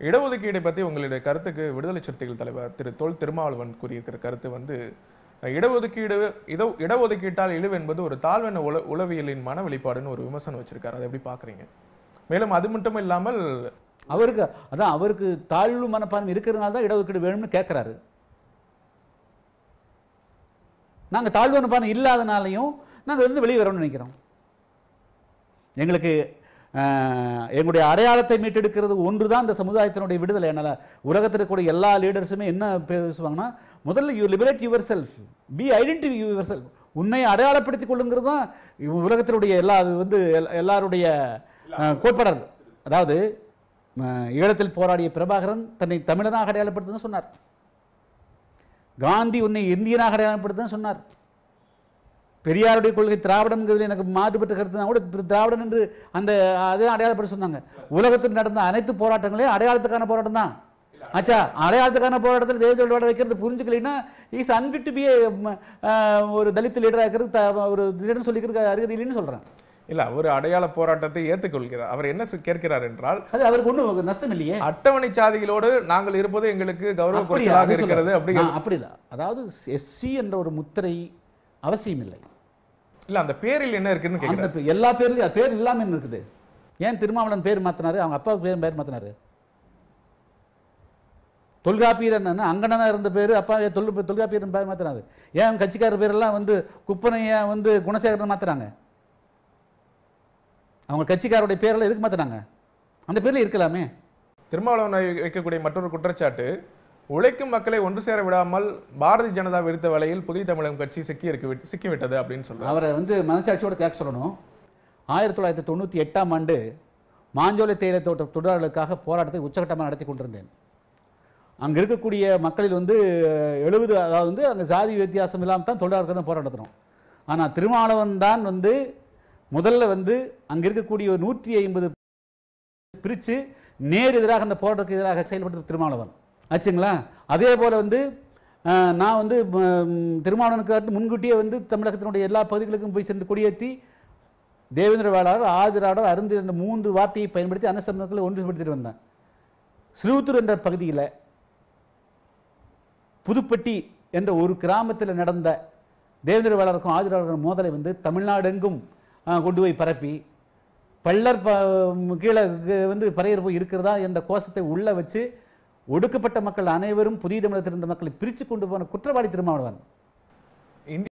இடஒதுக்கீடை பத்தி உங்களுடைய கருத்துக்கு விடுதலை சிறுத்தைகள் தலைவர் திரு தொல் திருமாவளவன் கூறியிருக்கிற கருத்து வந்து அஹ், இடஒதுக்கீடு இட இடஒதுக்கீட்டால் இழிவு என்பது ஒரு தாழ்வெண்ண உள உளவியலின் மன வெளிப்பாடுன்னு ஒரு விமர்சனம் வச்சிருக்காரு அதை எப்படி பாக்குறீங்க மேலும் அது மட்டும் இல்லாமல் அவருக்கு அதான் அவருக்கு தாழ்வு மனப்பான்மை இருக்கிறதுனால தான் இடஒதுக்கீடு வேணும்னு கேட்கிறாரு நாங்க தாழ்வு மனப்பான்மை இல்லாதனாலையும் நாங்க வந்து வெளியே வரணும்னு நினைக்கிறோம் எங்களுக்கு ஆஹ், எங்களுடைய அடையாளத்தை மீட்டெடுக்கிறது ஒன்று தான் இந்த சமுதாயத்தினுடைய விடுதலை என்னால உலகத்தில் இருக்கக்கூடிய எல்லா லீடர்ஸுமே என்ன பேசுவாங்கன்னா முதல்ல you liberate yourself be identify yourself உன்னை அடையாளப்படுத்திக் கொள்ளுங்கிறது தான் உலகத்தினுடைய எல்லா அது வந்து எல்லா- எல்லாருடைய ஆஹ், கோட்பாடு அது. அதாவது ஆஹ், ஈழத்தில் போராடிய பிரபாகரன் தன்னை தமிழனாக அடையாளப்படுத்துன்னு சொன்னார் காந்தி உன்னை இந்தியனாக அடையாளப்படுத்துன்னு சொன்னார் பெரியாருடைய கொள்கை திராவிடம்ங்கிறது எனக்கு மாறுபட்ட கருத்து கூட திரு- திராவிடன் என்று அந்த அதே அடையாளப்படுத்த சொன்னாங்க உலகத்தில் நடந்த அனைத்து போராட்டங்களையும் அடையாளத்துக்கான போராட்டம் தான் ஆச்சா அடையாளத்துக்கான போராட்டத்தில் தேவேந்திர விட வைக்கிறது புரிஞ்சுக்கலைன்னா இஸ் அன்பிட் பி ஒரு தலித் லீடராக இருக்கிறது த- ஒரு லீடர் சொல்லிக்கிறது அருகதை இல்லைன்னு சொல்றேன் இல்ல அவர் அடையாள போராட்டத்தை ஏற்றுக்கொள்கிறார் அவர் என்ன சொ- கேட்கிறார் என்றால் அது அவருக்கு ஒன்றும் நஷ்டம் இல்லையே அட்டவணை சாதிகளோடு நாங்கள் இருப்பது எங்களுக்கு கௌரவ அப்படியா? குறைச்சலாக அது இருக்கிறது சொல்றேன். அப்படிங்கிற நான் அப்படிதான் அதாவது எஸ்சி என்ற ஒரு முத்திரை அவசியம் இல்லை இல்ல அந்த பேரில் என்ன இருக்குன்னு அந்த கேட்கிறார் பே- எல்லா பேர்லயும் பேர் இல்லாம என்ன இருக்குது ஏன் திருமாவளவன் பேர் மாத்தினாரு அவங்க அப்பா பேர் பேர் மாத்தினாரு தொல்காப்பியர் என்ன அங்கனனா இருந்த பேரு அப்பா ஏன் தொல் தொல்காப்பியர் பேர் மாத்தினாரு ஏன் கட்சிக்காரர் பேரெல்லாம் வந்து குப்பனைய வந்து குணசேகரன் மாத்துறாங்க அவங்க கட்சிக்காரருடைய பேரெல்லாம் எதுக்கு மாத்துறாங்க அந்த பேர்ல இருக்கலாமே திருமாவளவன் வை- வைக்கக்கூடிய மற்றொரு குற்றச்சாட்டு உழைக்கும் மக்களை ஒன்று சேர விடாமல் பாரதிய ஜனதா விடுத்த வலையில் புதிய தமிழகம் கட்சி சிக்கி இருக்கு சிக்கிவிட்டது அப்படின்னு சொல்றாரு அவரை வந்து மனசாட்சியோட கேட்க சொல்லணும் ஆயிரத்தி தொள்ளாயிரத்தி தொண்ணூற்றி எட்டாம் ஆண்டு மாஞ்சோலை தேயிலை தோட்ட தொழிலாளர்களுக்காக போராட்டத்தை உச்சகட்டமாக நடத்தி கொண்டிருந்தேன் அங்கே இருக்கக்கூடிய மக்களில் வந்து எழுபது அதாவது வந்து அங்கே சாதி வித்தியாசம் இல்லாமல் தான் தொழிலாளர்கள் தான் போராட்டம் நடத்தணும் ஆனால் திருமாவளவன் தான் வந்து முதல்ல வந்து அங்கே இருக்கக்கூடிய ஒரு நூற்றி ஐம்பது பிரித்து நேர் எதிராக அந்த போராட்டத்துக்கு எதிராக செயல்பட்டது திருமாவளவன் ஆச்சுங்களா அதே போல் வந்து அஹ், நான் வந்து ம், திருமாவளவனுக்கு முன்கூட்டியே வந்து தமிழகத்தினுடைய எல்லா பகுதிகளுக்கும் போய் சென்று கொடியேற்றி தேவேந்திர வேளாளர் ஆதிராடர் அருந்து என்ற மூன்று வார்த்தையை பயன்படுத்தி அனச மக்களை ஒன்றுபடுத்திட்டு வந்தேன் சிறுவத்தூர் என்ற பகுதியில் புதுப்பட்டி என்ற ஒரு கிராமத்தில் நடந்த தேவேந்திர வேளாளருக்கும் ஆதிராளருக்கும் மோதலை வந்து தமிழ்நாடெங்கும் அஹ், கொண்டு போய் பரப்பி பள்ளர் ப- கீழே கு- வந்து பறையர் போய் இருக்கிறதா என்ற கோஷத்தை உள்ள வச்சு ஒடுக்கப்பட்ட மக்கள் அனைவரும் புதிய தமிழகத்தில் இருந்த மக்களை பிரித்து கொண்டு போன குற்றவாளி திருமாவளவன்